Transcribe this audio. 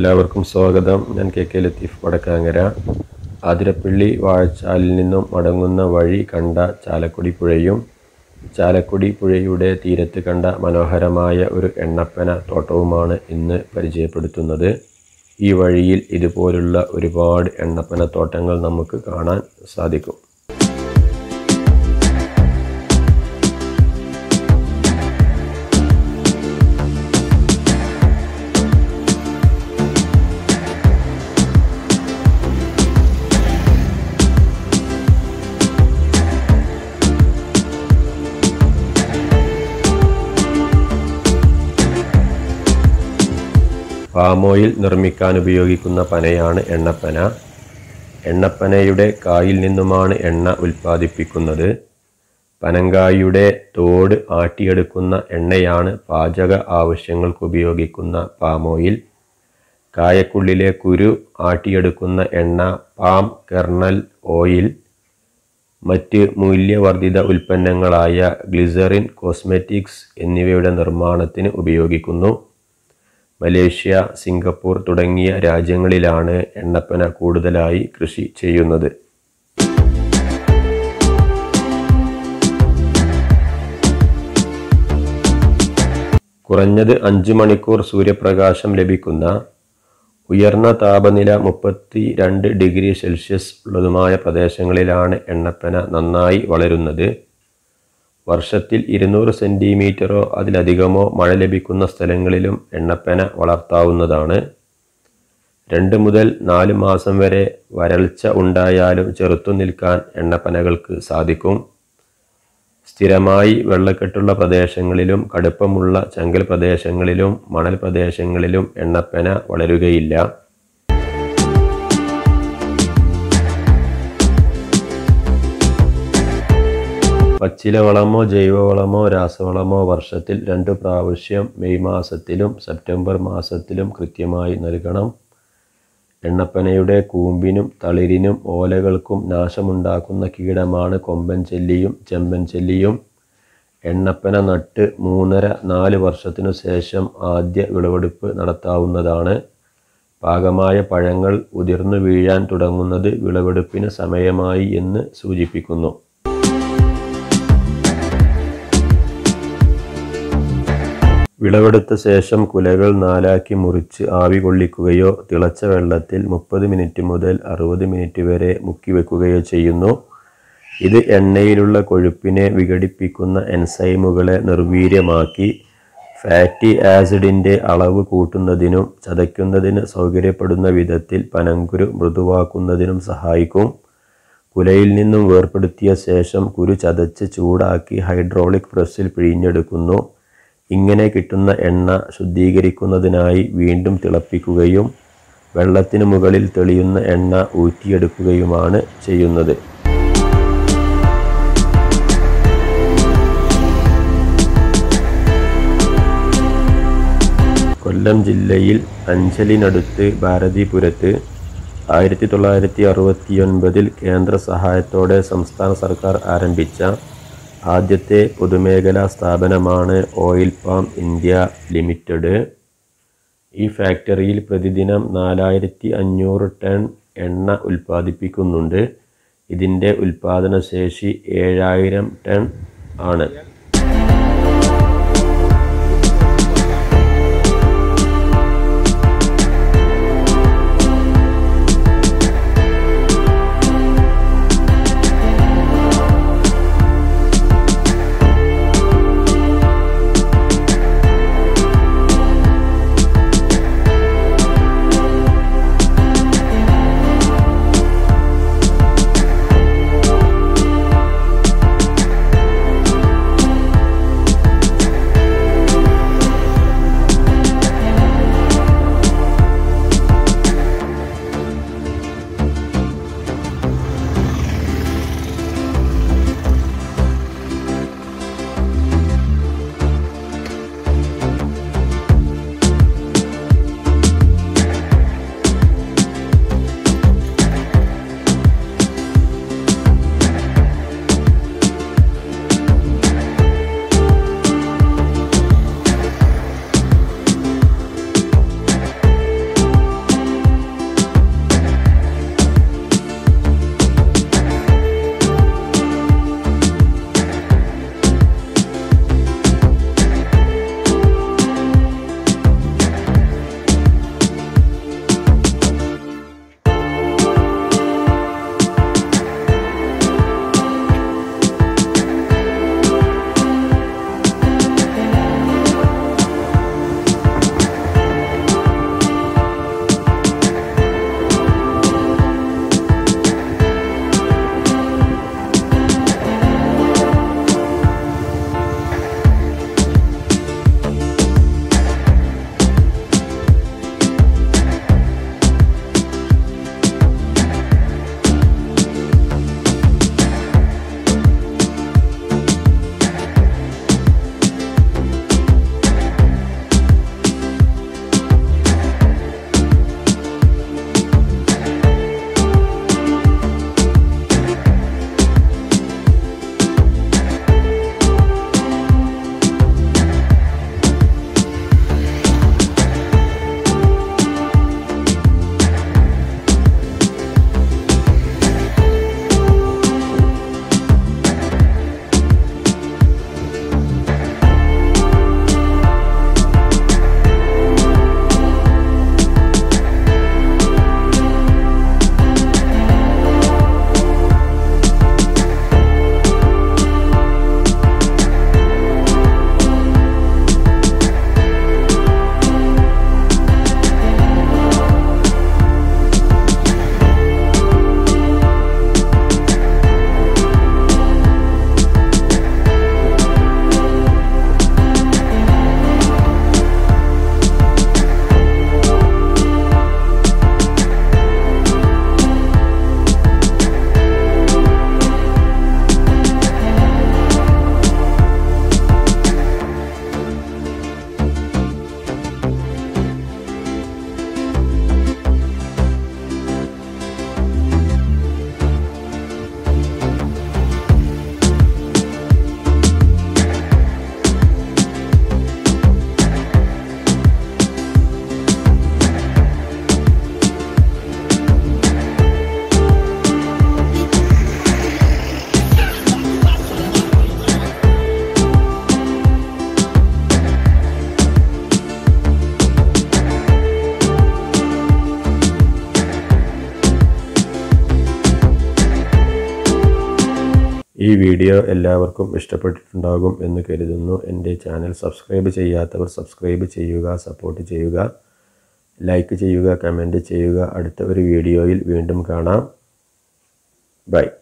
എല്ലാവർക്കും സ്വാഗതം ഞാൻ കെ കെ ലത്തീഫ് വടക്കാങ്ങര ആതിരപ്പള്ളി വാഴച്ചാലിൽ നിന്നും മടങ്ങുന്ന വഴി കണ്ട ചാലക്കുടി പുഴയും ചാലക്കുടി പുഴയുടെ തീരത്ത് കണ്ട മനോഹരമായ ഒരു എണ്ണപ്പന തോട്ടവുമാണ് ഇന്ന് പരിചയപ്പെടുത്തുന്നത് ഈ വഴിയിൽ ഇതുപോലുള്ള ഒരുപാട് എണ്ണപ്പന തോട്ടങ്ങൾ നമുക്ക് കാണാൻ സാധിക്കും പാം ഓയിൽ നിർമ്മിക്കാൻ ഉപയോഗിക്കുന്ന പനയാണ് എണ്ണപ്പന എണ്ണപ്പനയുടെ കായിൽ നിന്നുമാണ് എണ്ണ ഉൽപ്പാദിപ്പിക്കുന്നത് പനങ്കായുടെ തോട് ആട്ടിയെടുക്കുന്ന എണ്ണയാണ് പാചക ആവശ്യങ്ങൾക്ക് ഉപയോഗിക്കുന്ന പാം ഓയിൽ കായക്കുള്ളിലെ കുരു ആട്ടിയെടുക്കുന്ന എണ്ണ പാം കെർണൽ ഓയിൽ മറ്റ് മൂല്യവർദ്ധിത ഉൽപ്പന്നങ്ങളായ ഗ്ലിസറിൻ കോസ്മെറ്റിക്സ് എന്നിവയുടെ നിർമ്മാണത്തിന് ഉപയോഗിക്കുന്നു മലേഷ്യ സിംഗപ്പൂർ തുടങ്ങിയ രാജ്യങ്ങളിലാണ് എണ്ണപ്പന കൂടുതലായി കൃഷി ചെയ്യുന്നത് കുറഞ്ഞത് അഞ്ച് മണിക്കൂർ സൂര്യപ്രകാശം ലഭിക്കുന്ന ഉയർന്ന താപനില മുപ്പത്തി രണ്ട് ഡിഗ്രി സെൽഷ്യസ് ഉള്ളതുമായ പ്രദേശങ്ങളിലാണ് എണ്ണപ്പന നന്നായി വളരുന്നത് വർഷത്തിൽ ഇരുന്നൂറ് സെൻറ്റിമീറ്ററോ അതിലധികമോ മഴ ലഭിക്കുന്ന സ്ഥലങ്ങളിലും എണ്ണപ്പന വളർത്താവുന്നതാണ് രണ്ട് മുതൽ നാല് മാസം വരെ വരൾച്ച ഉണ്ടായാലും ചെറുത്തു നിൽക്കാൻ എണ്ണപ്പനകൾക്ക് സാധിക്കും സ്ഥിരമായി വെള്ളക്കെട്ടുള്ള പ്രദേശങ്ങളിലും കടുപ്പമുള്ള ചങ്കൽ പ്രദേശങ്ങളിലും മണൽ പ്രദേശങ്ങളിലും എണ്ണപ്പന വളരുകയില്ല പച്ചില വളമോ ജൈവവളമോ രാസവളമോ വർഷത്തിൽ രണ്ട് പ്രാവശ്യം മെയ് മാസത്തിലും സെപ്റ്റംബർ മാസത്തിലും കൃത്യമായി നൽകണം എണ്ണപ്പനയുടെ കൂമ്പിനും തളിരിനും ഓലകൾക്കും നാശമുണ്ടാക്കുന്ന കീടമാണ് കൊമ്പൻ ചെല്ലിയും ചെമ്പൻ ചെല്ലിയും എണ്ണപ്പന നട്ട് മൂന്നര നാല് വർഷത്തിനു ശേഷം ആദ്യ വിളവെടുപ്പ് നടത്താവുന്നതാണ് പാകമായ പഴങ്ങൾ ഉതിർന്നു വീഴാൻ തുടങ്ങുന്നത് വിളവെടുപ്പിന് സമയമായി എന്ന് സൂചിപ്പിക്കുന്നു വിളവെടുത്ത ശേഷം കുലകൾ നാലാക്കി മുറിച്ച് ആവി കൊള്ളിക്കുകയോ തിളച്ച വെള്ളത്തിൽ മുപ്പത് മിനിറ്റ് മുതൽ അറുപത് മിനിറ്റ് വരെ മുക്കി വെക്കുകയോ ചെയ്യുന്നു ഇത് എണ്ണയിലുള്ള കൊഴുപ്പിനെ വിഘടിപ്പിക്കുന്ന എൻസൈമുകളെ നിർവീര്യമാക്കി ഫാറ്റി ആസിഡിൻ്റെ അളവ് കൂട്ടുന്നതിനും ചതയ്ക്കുന്നതിന് സൗകര്യപ്പെടുന്ന വിധത്തിൽ പനങ്കുരു മൃദുവാക്കുന്നതിനും സഹായിക്കും കുലയിൽ നിന്നും വേർപ്പെടുത്തിയ ശേഷം കുരു ചതച്ച് ചൂടാക്കി ഹൈഡ്രോളിക് പ്രസ്സിൽ പിഴിഞ്ഞെടുക്കുന്നു ഇങ്ങനെ കിട്ടുന്ന എണ്ണ ശുദ്ധീകരിക്കുന്നതിനായി വീണ്ടും തിളപ്പിക്കുകയും വെള്ളത്തിന് മുകളിൽ തെളിയുന്ന എണ്ണ ഊറ്റിയെടുക്കുകയുമാണ് ചെയ്യുന്നത് കൊല്ലം ജില്ലയിൽ അഞ്ചലിനടുത്ത് ഭാരതിപുരത്ത് ആയിരത്തി തൊള്ളായിരത്തി അറുപത്തിയൊൻപതിൽ കേന്ദ്ര സഹായത്തോടെ സംസ്ഥാന സർക്കാർ ആരംഭിച്ച ആദ്യത്തെ പൊതുമേഖലാ സ്ഥാപനമാണ് ഓയിൽ പാം ഇന്ത്യ ലിമിറ്റഡ് ഈ ഫാക്ടറിയിൽ പ്രതിദിനം നാലായിരത്തി അഞ്ഞൂറ് ടൺ എണ്ണ ഉൽപ്പാദിപ്പിക്കുന്നുണ്ട് ഇതിൻ്റെ ഉൽപ്പാദനശേഷി ഏഴായിരം ടൺ ആണ് ഈ വീഡിയോ എല്ലാവർക്കും ഇഷ്ടപ്പെട്ടിട്ടുണ്ടാകും എന്ന് കരുതുന്നു എൻ്റെ ചാനൽ സബ്സ്ക്രൈബ് ചെയ്യാത്തവർ സബ്സ്ക്രൈബ് ചെയ്യുക സപ്പോർട്ട് ചെയ്യുക ലൈക്ക് ചെയ്യുക കമൻറ്റ് ചെയ്യുക അടുത്ത ഒരു വീഡിയോയിൽ വീണ്ടും കാണാം ബൈ